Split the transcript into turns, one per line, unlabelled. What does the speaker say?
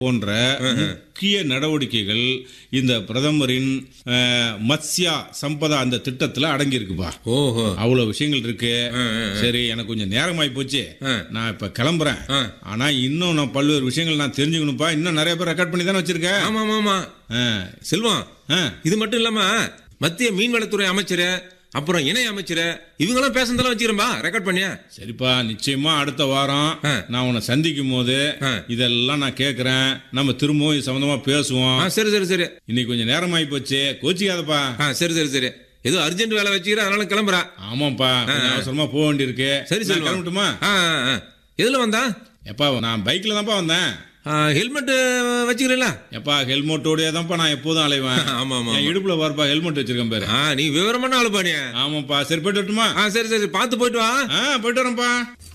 போன்ற முக்கிய நடவடிக்கைகள் இந்த பிரதமரின் அஹ், மத்ஸ்யா சம்பதா அந்த திட்டத்துல அடங்கி இருக்குப்பா
ஓஹோ
அவ்வளவு விஷயங்கள் இருக்கு
ஆ, ஆ,
சரி எனக்கு கொஞ்சம் நேரமாயி போச்சு
ஆ.
நான் இப்ப கிளம்புறேன்
ஆ.
ஆனா இன்னும் நான் பல்வேறு விஷயங்கள் நான் தெரிஞ்சுக்கணும்ப்பா இன்னும் நிறைய பேர் ரெக்கார்ட் பண்ணி தானே வச்சிருக்கேன்
ஆமா ஆமா ஆமா
ஆ.
செல்வம்
ஆ.
இது மட்டும் இல்லாம மத்திய மீன்வளத்துறை அமைச்சர் அப்புறம் இணை அமைச்சர் இவங்கெல்லாம் பேசுனதெல்லாம் வச்சிரும்பா ரெக்கார்ட் பண்ணியா
சரிப்பா நிச்சயமா அடுத்த வாரம்
ஆ.
நான் உன்னை சந்திக்கும் போது
ஆ.
இதெல்லாம் நான் கேட்கறேன் நம்ம திரும்பவும் இது சம்பந்தமா பேசுவோம்
ஆ சரி சரி சரி
இன்னைக்கு கொஞ்சம் நேரமாயி போச்சு கோச்சிக்காதப்பா
ஆ சரி சரி சரி ஏதோ அர்ஜென்ட் வேலை வச்சுக்கிறேன் அதனால கிளம்புறேன்
ஆமாப்பா கொஞ்சம் அவசரமா போக வேண்டியிருக்கு
சரி
நான்
செல்வம்
கிளம்பட்டுமா
ஆ ஆ, ஆ. எதுல வந்தா
எப்பா நான் பைக்ல தான்ப்பா வந்தேன்
ஹெல்மெட் வச்சுக்கிறீங்களா
எப்பா ஹெல்மெட்டோடய தான்ப்பா நான் எப்போதும் அலைவேன்
ஆமா ஆமா
என் இடுப்புல பாருப்பா ஹெல்மெட் வச்சிருக்கேன் பாரு
ஆ நீ விவரமான ஆளு பாணியா
ஆமாப்பா சரி போயிட்டு வரட்டுமா
ஆ சரி சரி பார்த்து போயிட்டு வா
ஆ போயிட்டு வரேன்ப்பா